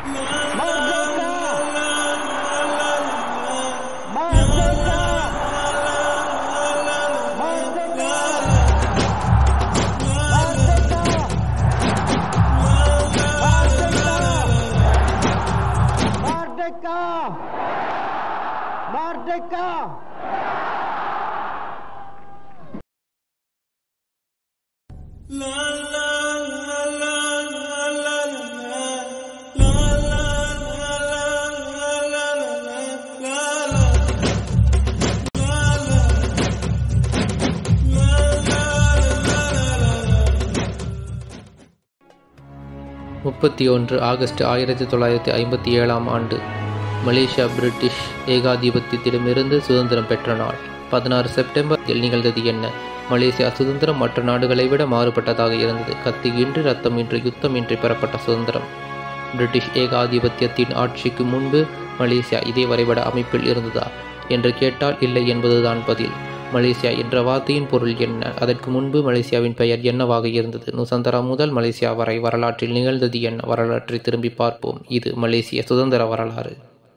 Merdeka! Merdeka! முப்பத்தி ஒன்று August ஆயிரத்தி தொள்ளாயிரத்தி ஐம்பத்தி ஏழாம் ஆண்டு மலேசியா பிரிட்டிஷ் ஏகாதிபத்தியத்திடமிருந்து சுதந்திரம் பெற்ற நாள் பதினாறு செப்டம்பரில் நிகழ்ந்தது என்ன மலேசியா சுதந்திரம் மற்ற நாடுகளை விட மாறுபட்டதாக இருந்தது கத்தியின்றி ரத்தமின்றி யுத்தமின்றி பெறப்பட்ட சுதந்திரம் பிரிட்டிஷ் ஏகாதிபத்தியத்தின் ஆட்சிக்கு முன்பு மலேசியா இதே வரைபட அமைப்பில் இருந்ததா என்று கேட்டால் இல்லை என்பதுதான் பதில் மலேசியா என்ற வார்த்தையின் பொருள் என்ன அதற்கு முன்பு மலேசியாவின் பெயர் என்னவாக இருந்தது நுசந்தரா முதல் மலேசியா வரை வரலாற்றில் நிகழ்ந்தது என்ன வரலாற்றை திரும்பி பார்ப்போம் இது மலேசிய சுதந்திர வரலாறு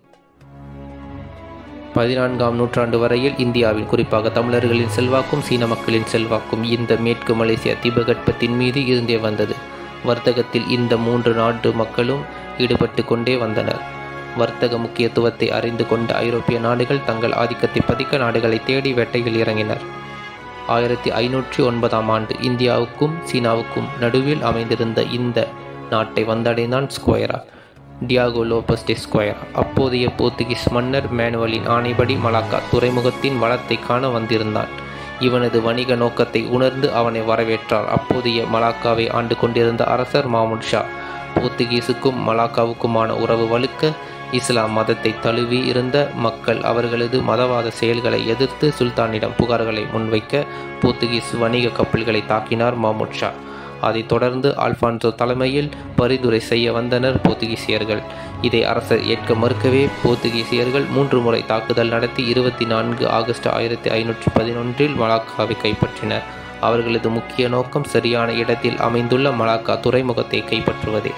பதினான்காம் நூற்றாண்டு வரையில் இந்தியாவில் குறிப்பாக தமிழர்களின் செல்வாக்கும் சீன மக்களின் செல்வாக்கும் இந்த மேற்கு மலேசியா தீபகற்பத்தின் மீது இருந்தே வந்தது வர்த்தகத்தில் இந்த மூன்று நாட்டு மக்களும் ஈடுபட்டு கொண்டே வந்தனர் வர்த்தக முக்கியத்துவத்தை அறிந்து கொண்ட ஐரோப்பிய நாடுகள் தங்கள் ஆதிக்கத்தை பதிக்க நாடுகளை தேடி வேட்டையில் இறங்கினர் ஆயிரத்தி ஐநூற்றி ஒன்பதாம் ஆண்டு இந்தியாவுக்கும் சீனாவுக்கும் நடுவில் அமைந்திருந்த இந்த நாட்டை வந்தடைந்தான் ஸ்கொயரா டியாகோ லோபஸ் டெ ஸ்கொயரா அப்போதைய போர்த்துகீஸ் மன்னர் மேனுவலின் ஆணைப்படி மலாக்கா துறைமுகத்தின் வளத்தை காண வந்திருந்தான் இவனது வணிக நோக்கத்தை உணர்ந்து அவனை வரவேற்றார் அப்போதைய மலாக்காவை ஆண்டு கொண்டிருந்த அரசர் மாமுட் ஷா போர்த்துகீஸுக்கும் மலாக்காவுக்குமான உறவு வலுக்க இஸ்லாம் மதத்தை தழுவி இருந்த மக்கள் அவர்களது மதவாத செயல்களை எதிர்த்து சுல்தானிடம் புகார்களை முன்வைக்க போர்த்துகீஸ் வணிக கப்பல்களை தாக்கினார் மாமுட் ஷா அதைத் தொடர்ந்து ஆல்பான்சோ தலைமையில் பரிந்துரை செய்ய வந்தனர் போர்த்துகீசியர்கள் இதை அரசர் ஏற்க மறுக்கவே போர்த்துகீசியர்கள் மூன்று முறை தாக்குதல் நடத்தி இருபத்தி நான்கு ஆகஸ்ட் ஆயிரத்தி ஐநூற்றி பதினொன்றில் மலாக்காவை கைப்பற்றினர் அவர்களது முக்கிய நோக்கம் சரியான இடத்தில் அமைந்துள்ள மலாக்கா துறைமுகத்தை கைப்பற்றுவதே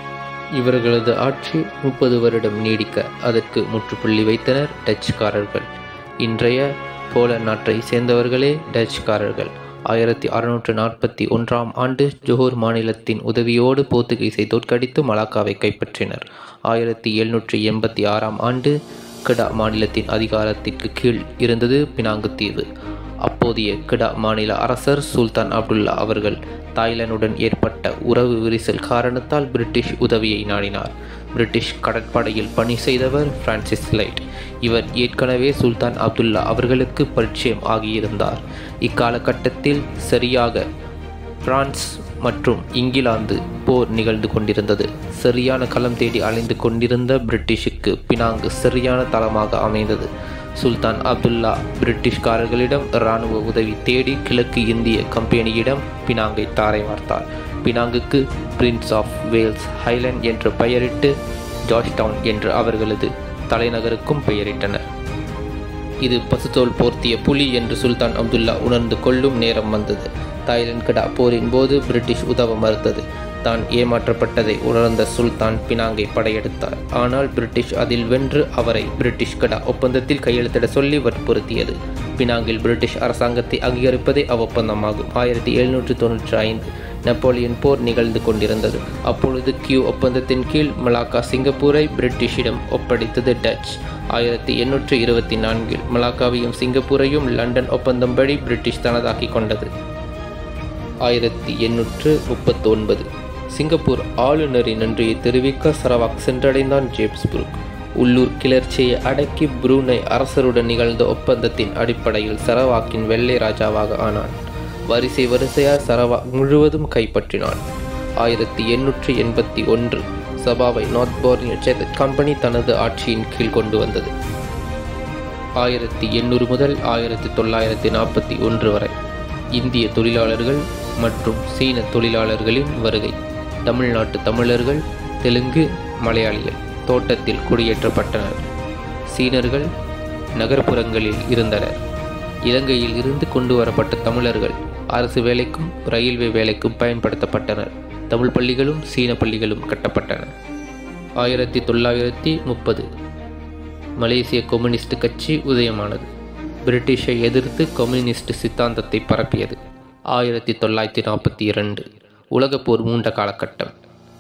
இவர்களது ஆட்சி முப்பது வருடம் நீடிக்க அதற்கு முற்றுப்புள்ளி வைத்தனர் டச்சுக்காரர்கள் இன்றைய போல நாட்டை சேர்ந்தவர்களே டச்சுக்காரர்கள் ஆயிரத்தி அறுநூற்று நாற்பத்தி ஒன்றாம் ஆண்டு ஜோஹர் மாநிலத்தின் உதவியோடு போர்த்துகீஸை தோற்கடித்து மலாக்காவை கைப்பற்றினர் ஆயிரத்தி எழுநூற்றி எண்பத்தி ஆறாம் ஆண்டு கிடா மாநிலத்தின் அதிகாரத்திற்கு கீழ் இருந்தது பினாங்கு தீவு அப்போதைய கிடா மாநில அரசர் சுல்தான் அப்துல்லா அவர்கள் தாய்லாந்துடன் ஏற்பட்ட உறவு விரிசல் காரணத்தால் பிரிட்டிஷ் உதவியை நாடினார் பிரிட்டிஷ் கடற்படையில் பணி செய்தவர் பிரான்சிஸ் லைட் இவர் ஏற்கனவே சுல்தான் அப்துல்லா அவர்களுக்கு பரிச்சயம் ஆகியிருந்தார் இக்காலகட்டத்தில் சரியாக பிரான்ஸ் மற்றும் இங்கிலாந்து போர் நிகழ்ந்து கொண்டிருந்தது சரியான களம் தேடி அலைந்து கொண்டிருந்த பிரிட்டிஷுக்கு பினாங்கு சரியான தளமாக அமைந்தது சுல்தான் அப்துல்லா பிரிட்டிஷ்காரர்களிடம் இராணுவ உதவி தேடி கிழக்கு இந்திய கம்பெனியிடம் பினாங்கை தாரை வார்த்தார் பினாங்குக்கு பிரின்ஸ் ஆஃப் வேல்ஸ் ஹைலண்ட் என்று பெயரிட்டு ஜார்ஜ் டவுன் என்று அவர்களது தலைநகருக்கும் பெயரிட்டனர் இது பசுத்தோல் போர்த்திய புலி என்று சுல்தான் அப்துல்லா உணர்ந்து கொள்ளும் நேரம் வந்தது தாய்லாந்து கடா போரின் போது பிரிட்டிஷ் உதவ மறுத்தது தான் ஏமாற்றப்பட்டதை உணர்ந்த சுல்தான் பினாங்கை படையெடுத்தார் ஆனால் பிரிட்டிஷ் அதில் வென்று அவரை பிரிட்டிஷ் கடா ஒப்பந்தத்தில் கையெழுத்திட சொல்லி வற்புறுத்தியது பினாங்கில் பிரிட்டிஷ் அரசாங்கத்தை அங்கீகரிப்பதே அவ்வொப்பந்தமாகும் ஆயிரத்தி எழுநூற்றி தொன்னூற்றி ஐந்து நெப்போலியன் போர் நிகழ்ந்து கொண்டிருந்தது அப்பொழுது கியூ ஒப்பந்தத்தின் கீழ் மலாக்கா சிங்கப்பூரை பிரிட்டிஷிடம் ஒப்படைத்தது டச் ஆயிரத்தி எண்ணூற்று இருபத்தி நான்கில் மலாக்காவையும் சிங்கப்பூரையும் லண்டன் ஒப்பந்தம்படி பிரிட்டிஷ் தனதாக்கி கொண்டது ஆயிரத்தி எண்ணூற்று முப்பத்தி ஒன்பது சிங்கப்பூர் ஆளுநரின் நன்றியை தெரிவிக்க சரவாக் சென்றடைந்தான் ஜேம்ஸ் புரூக் உள்ளூர் கிளர்ச்சியை அடக்கி புரூனை அரசருடன் நிகழ்ந்த ஒப்பந்தத்தின் அடிப்படையில் சரவாக்கின் வெள்ளை ராஜாவாக ஆனான் வரிசை வரிசையாய் சரவாக் முழுவதும் கைப்பற்றினான் ஆயிரத்தி எண்ணூற்றி எண்பத்தி ஒன்று சபாவை நார்த் போர்னியர் சேதட் கம்பெனி தனது ஆட்சியின் கீழ் கொண்டு வந்தது ஆயிரத்தி எண்ணூறு முதல் ஆயிரத்தி தொள்ளாயிரத்தி நாற்பத்தி ஒன்று வரை இந்திய தொழிலாளர்கள் மற்றும் சீன தொழிலாளர்களின் வருகை தமிழ்நாட்டு தமிழர்கள் தெலுங்கு மலையாளிகள் தோட்டத்தில் குடியேற்றப்பட்டனர் சீனர்கள் நகர்ப்புறங்களில் இருந்தனர் இலங்கையில் இருந்து கொண்டு வரப்பட்ட தமிழர்கள் அரசு வேலைக்கும் ரயில்வே வேலைக்கும் பயன்படுத்தப்பட்டனர் தமிழ் பள்ளிகளும் சீன பள்ளிகளும் கட்டப்பட்டன ஆயிரத்தி தொள்ளாயிரத்தி முப்பது மலேசிய கம்யூனிஸ்ட் கட்சி உதயமானது பிரிட்டிஷை எதிர்த்து கம்யூனிஸ்ட் சித்தாந்தத்தை பரப்பியது ஆயிரத்தி தொள்ளாயிரத்தி நாற்பத்தி இரண்டு உலகப்போர் மூண்ட காலகட்டம்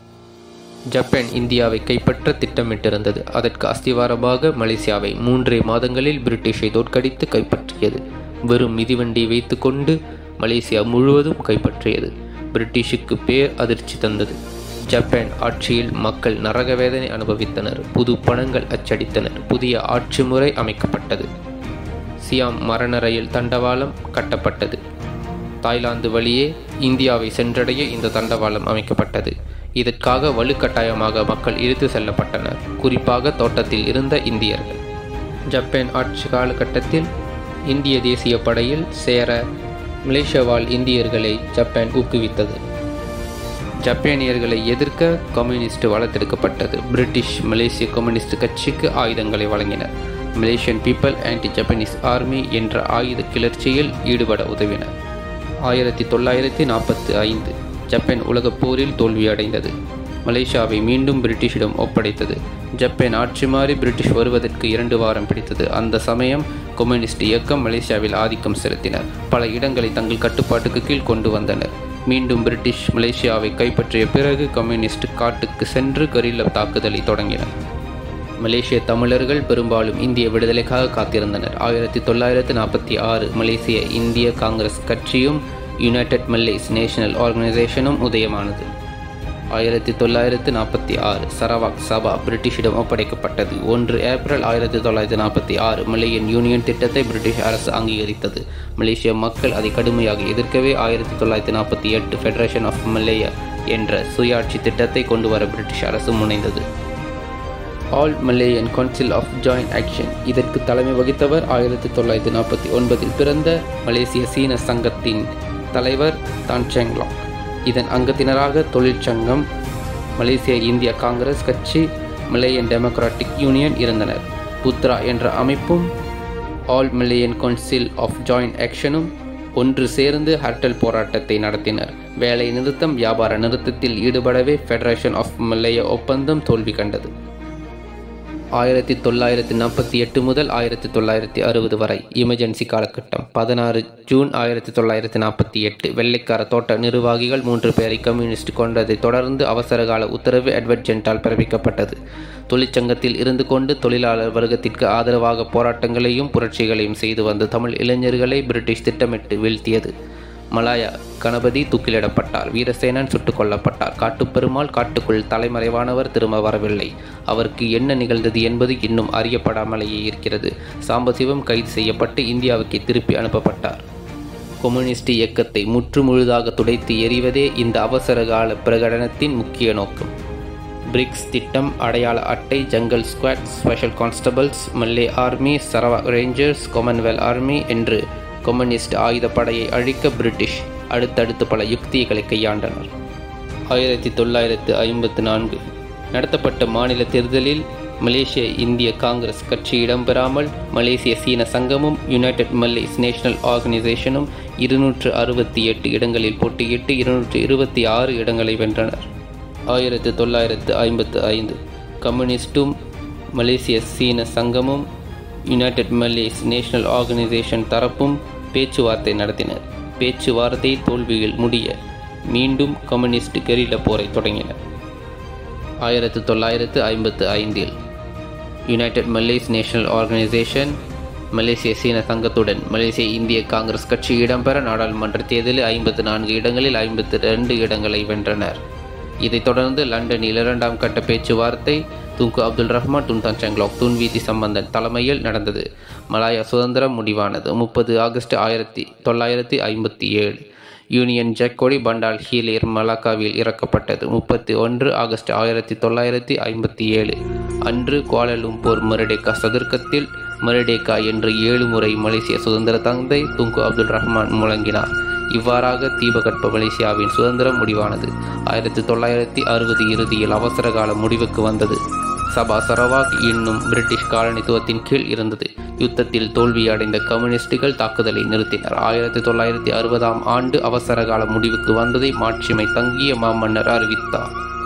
ஜப்பான் இந்தியாவை கைப்பற்ற திட்டமிட்டிருந்தது அதற்கு அஸ்திவாரமாக மலேசியாவை மூன்றே மாதங்களில் பிரிட்டிஷை தோற்கடித்து கைப்பற்றியது வெறும் மிதிவண்டி வைத்துக்கொண்டு மலேசியா முழுவதும் கைப்பற்றியது பிரிட்டிஷுக்கு பேர் அதிர்ச்சி தந்தது ஜப்பான் ஆட்சியில் மக்கள் நரகவேதனை அனுபவித்தனர் புது பணங்கள் அச்சடித்தனர் புதிய ஆட்சி முறை அமைக்கப்பட்டது சியாம் மரண ரயில் தண்டவாளம் கட்டப்பட்டது தாய்லாந்து வழியே இந்தியாவை சென்றடைய இந்த தண்டவாளம் அமைக்கப்பட்டது இதற்காக வலுக்கட்டாயமாக மக்கள் இழுத்து செல்லப்பட்டனர் குறிப்பாக தோட்டத்தில் இருந்த இந்தியர்கள் ஜப்பான் ஆட்சி காலகட்டத்தில் இந்திய தேசிய படையில் சேர மலேசிய வாழ் இந்தியர்களை ஜப்பான் ஊக்குவித்தது ஜப்பானியர்களை எதிர்க்க கம்யூனிஸ்ட் வளர்த்தெடுக்கப்பட்டது பிரிட்டிஷ் மலேசிய கம்யூனிஸ்ட் கட்சிக்கு ஆயுதங்களை வழங்கினர் Malaysian People Anti Japanese Army என்ற ஆயுத கிளர்ச்சியில் ஈடுபட உதவினர் ஆயிரத்தி தொள்ளாயிரத்தி நாற்பத்தி ஐந்து ஜப்பான் உலகப் போரில் தோல்வியடைந்தது மலேசியாவை மீண்டும் பிரிட்டிஷிடம் ஒப்படைத்தது ஜப்பான் ஆட்சி மாறி பிரிட்டிஷ் வருவதற்கு இரண்டு வாரம் பிடித்தது அந்த சமயம் கம்யூனிஸ்ட் இயக்கம் மலேசியாவில் ஆதிக்கம் செலுத்தினர் பல இடங்களை தங்கள் கட்டுப்பாட்டுக்கு கீழ் கொண்டு வந்தனர் மீண்டும் பிரிட்டிஷ் மலேசியாவை கைப்பற்றிய பிறகு கம்யூனிஸ்ட் காட்டுக்கு சென்று கரில்ல தாக்குதலை தொடங்கினர் மலேசிய தமிழர்கள் பெரும்பாலும் இந்திய விடுதலைக்காக காத்திருந்தனர் ஆயிரத்தி தொள்ளாயிரத்தி நாற்பத்தி ஆறு மலேசிய இந்திய காங்கிரஸ் கட்சியும் யுனைடெட் மல்லேஸ் நேஷனல் ஆர்கனைசேஷனும் உதயமானது ஆயிரத்தி தொள்ளாயிரத்தி நாற்பத்தி ஆறு சரவாக் சபா பிரிட்டிஷிடம் ஒப்படைக்கப்பட்டது ஒன்று ஏப்ரல் ஆயிரத்தி தொள்ளாயிரத்தி நாற்பத்தி ஆறு மலேயன் யூனியன் திட்டத்தை பிரிட்டிஷ் அரசு அங்கீகரித்தது மலேசிய மக்கள் அதை கடுமையாக எதிர்க்கவே ஆயிரத்தி தொள்ளாயிரத்தி நாற்பத்தி எட்டு ஃபெடரேஷன் ஆஃப் மலேயா என்ற சுயாட்சி திட்டத்தை கொண்டு வர பிரிட்டிஷ் அரசு முனைந்தது All Malayan Council of Joint Action இதற்கு தலைமை வகித்தவர் ஆயிரத்தி தொள்ளாயிரத்தி நாற்பத்தி ஒன்பதில் பிறந்த மலேசிய சீன சங்கத்தின் தலைவர் தான் செங்லாங் இதன் அங்கத்தினராக தொழிற்சங்கம் மலேசிய இந்திய காங்கிரஸ் கட்சி மலேயன் டெமோக்ராட்டிக் யூனியன் இருந்தனர் புத்ரா என்ற அமைப்பும் All Malayan Council of Joint ஆக்ஷனும் ஒன்று சேர்ந்து ஹர்டல் போராட்டத்தை நடத்தினர் வேலை நிறுத்தம் வியாபார நிறுத்தத்தில் ஈடுபடவே ஃபெடரேஷன் ஆஃப் மலேய ஒப்பந்தம் தோல்வி கண்டது ஆயிரத்தி தொள்ளாயிரத்தி நாற்பத்தி எட்டு முதல் ஆயிரத்தி தொள்ளாயிரத்தி அறுபது வரை எமர்ஜென்சி காலகட்டம் பதினாறு ஜூன் ஆயிரத்தி தொள்ளாயிரத்தி நாற்பத்தி எட்டு வெள்ளைக்கார தோட்ட நிர்வாகிகள் மூன்று பேரை கம்யூனிஸ்ட் கொண்டதை தொடர்ந்து அவசரகால உத்தரவு எட்வர்ட் பிறப்பிக்கப்பட்டது தொழிற்சங்கத்தில் இருந்து கொண்டு தொழிலாளர் வர்க்கத்திற்கு ஆதரவாக போராட்டங்களையும் புரட்சிகளையும் செய்து வந்த தமிழ் இளைஞர்களை பிரிட்டிஷ் திட்டமிட்டு வீழ்த்தியது மலாயா கணபதி தூக்கிலிடப்பட்டார் வீரசேனன் சுட்டுக் கொல்லப்பட்டார் காட்டுப்பெருமாள் காட்டுக்குள் தலைமறைவானவர் திரும்ப வரவில்லை அவருக்கு என்ன நிகழ்ந்தது என்பது இன்னும் அறியப்படாமலேயே இருக்கிறது சாம்பசிவம் கைது செய்யப்பட்டு இந்தியாவுக்கு திருப்பி அனுப்பப்பட்டார் கம்யூனிஸ்ட் இயக்கத்தை முற்றுமுழுதாக துடைத்து எறிவதே இந்த அவசரகால பிரகடனத்தின் முக்கிய நோக்கம் பிரிக்ஸ் திட்டம் அடையாள அட்டை Jungle Squad Special Constables Malay Army Sarawak Rangers Commonwealth Army என்று கம்யூனிஸ்ட் ஆயுதப்படையை அழிக்க பிரிட்டிஷ் அடுத்தடுத்து பல யுக்திகளை கையாண்டனர் ஆயிரத்தி தொள்ளாயிரத்து ஐம்பத்து நான்கு நடத்தப்பட்ட மாநில தேர்தலில் மலேசிய இந்திய காங்கிரஸ் கட்சி இடம்பெறாமல் மலேசிய சீன சங்கமும் யுனைடெட் மல்லேஸ் நேஷனல் ஆர்கனைசேஷனும் இருநூற்று அறுபத்தி எட்டு இடங்களில் போட்டியிட்டு இருநூற்று இருபத்தி ஆறு இடங்களை வென்றனர் ஆயிரத்து தொள்ளாயிரத்து ஐம்பத்து ஐந்து கம்யூனிஸ்டும் மலேசிய சீன சங்கமும் யுனைடெட் மல்லேஸ் நேஷனல் ஆர்கனைசேஷன் தரப்பும் பேச்சுவார்த்தை நடத்தினர் பேச்சுவார்த்தை தோல்வியில் முடிய மீண்டும் கம்யூனிஸ்ட் கெரில போரை தொடங்கினர் ஆயிரத்து தொள்ளாயிரத்து ஐம்பத்து ஐந்தில் யுனைடெட் மல்லேஸ் நேஷனல் ஆர்கனைசேஷன் மலேசிய சீன சங்கத்துடன் மலேசிய இந்திய காங்கிரஸ் கட்சி இடம்பெற நாடாளுமன்ற தேர்தலில் ஐம்பத்து நான்கு இடங்களில் ஐம்பத்து ரெண்டு இடங்களை வென்றனர் இதைத் தொடர்ந்து லண்டனில் இரண்டாம் கட்ட பேச்சுவார்த்தை Tunku Abdul Rahman Tun Tan Cheng Lock Tun V T Sambanthan தலைமையில் நடந்தது மலாயா சுதந்திரம் முடிவானது முப்பது ஆகஸ்ட் ஆயிரத்தி தொள்ளாயிரத்தி ஐம்பத்தி ஏழு யூனியன் ஜக்கொடி பண்டால் ஹீலியர் மலாக்காவில் இறக்கப்பட்டது முப்பத்தி ஒன்று ஆகஸ்ட் ஆயிரத்தி தொள்ளாயிரத்தி ஐம்பத்தி ஏழு அன்று குவாலலும்பூர் மரடேக்கா சதுர்க்கத்தில் மரடேக்கா என்று ஏழு முறை மலேசிய சுதந்திர தந்தை துங்கு அப்துல் ரஹ்மான் முழங்கினார் இவ்வாறாக தீபகற்ப மலேசியாவின் சுதந்திரம் முடிவானது ஆயிரத்தி தொள்ளாயிரத்தி அறுபது இறுதியில் அவசரகால முடிவுக்கு வந்தது சபா சரவாக் இன்னும் பிரிட்டிஷ் காலனித்துவத்தின் கீழ் இருந்தது யுத்தத்தில் தோல்வியடைந்த கம்யூனிஸ்டுகள் தாக்குதலை நிறுத்தினர் ஆயிரத்தி தொள்ளாயிரத்தி அறுபதாம் ஆண்டு அவசரகால முடிவுக்கு வந்ததை மாட்சிமை தங்கிய மாமன்னர் அறிவித்தார்